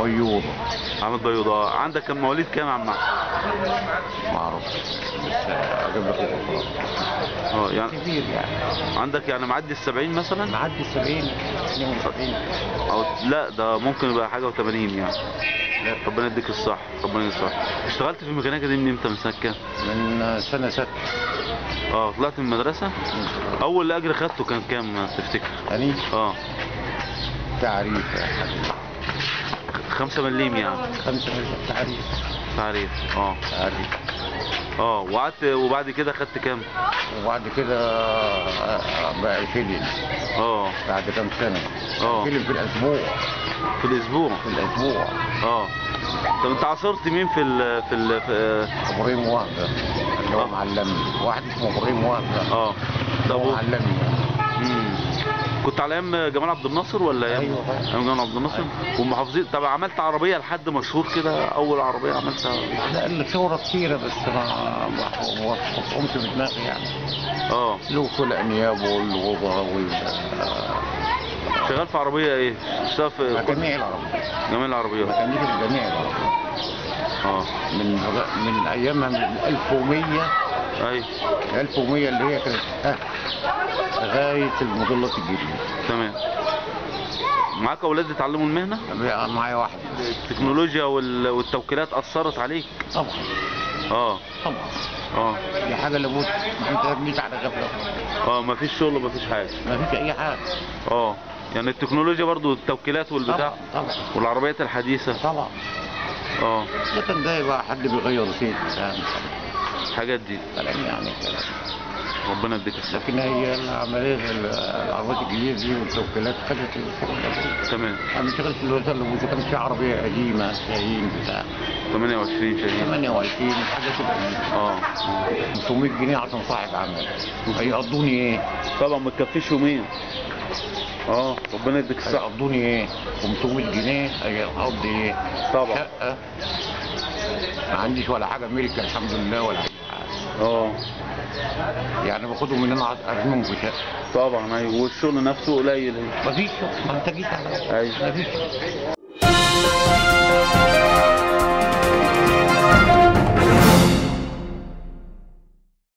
بيوضة احمد بيوضة عندك كم مواليد كام يا عم احمد ما اعرفش بس اجيب لك الأخبار. اه يعني كبير يعني عندك يعني معدي السبعين مثلا معدي 70 72 او لا ده ممكن يبقى حاجه و80 يعني لا ربنا يديك الصح ربنا يديك الصح اشتغلت في الميكانيكا دي من امتى من سنه كام من سنة ستة اه طلعت من المدرسه اول اجر خدته كان كام تفتكر يعني اه تعريف يا حبيبي خمسة مليم يعني خمسة مليون تعريف تعريف اه تعريف اه وقعدت وبعد كده خدت كام وبعد كده آه، بقى شيلين اه بعد كام سنة اه. شيلين في الأسبوع في الاسبوع في الأسبوع اه طب انت عاصرت مين في ال في ال في إبراهيم وهبة اللي هو اه. معلمني واحد اسمه إبراهيم وهبة اه طب هو و- معلمني مم. كنت على ايام جمال عبد الناصر ولا ايام أيوة طبعا. ايام جمال عبد الناصر ومحافظين طب عملت عربيه لحد مشهور كده اول عربيه عملتها لا الشهرة كتيرة بس ما ما ما قمت في دماغي يعني اه له كل أنياب والوضع وال شغال في عربيه ايه اشتغل في جميع العربيات جميع العربيات ميكانيكا جميع العربيات اه من من أيامها من 1100 ايوه 1100 اللي هي كانت ها لغاية المظلات الجديدة تمام معاك اولاد اتعلموا المهنه بقى معايا واحد التكنولوجيا وال- والتوكيلات اثرت عليك طبعا اه طبعا اه دي حاجة لابد ما انت جيت على غفلة اه مفيش شغل مفيش حاجه ما فيش أي حاجة اه يعني التكنولوجيا برضو التوكيلات والبتاع طبعا طبعا والعربيات الحديثه طبعا اه لكن ده يبقى حد بيغير زيت فاهم الحاجات دي كلام يعني كلام ربنا يديك الصحه لكن هي العملية العربيات الجديدة دي والتوكيلات خدت الشغل ده تمام أنا اشتغلت في الوزارة الوزارة كانت في عربية قديمة شاهين بتاع 28 شهيد 28 حاجة كده اه 500 جنيه عشان صاحب عمل هيقضوني ايه؟ طبعا ما تكفيش يومين اه ربنا يديك الصحه هيقضوني ايه؟ 500 جنيه هيقضي ايه؟ طبعا. شقة ما عنديش ولا حاجة ملك الحمد لله ولا أي حاجة اه يعني باخدهم من هنا ارميهم في شقة طبعا ايوه والشغل نفسه قليل مفيش شغل ما انت جيت على ايوه مفيش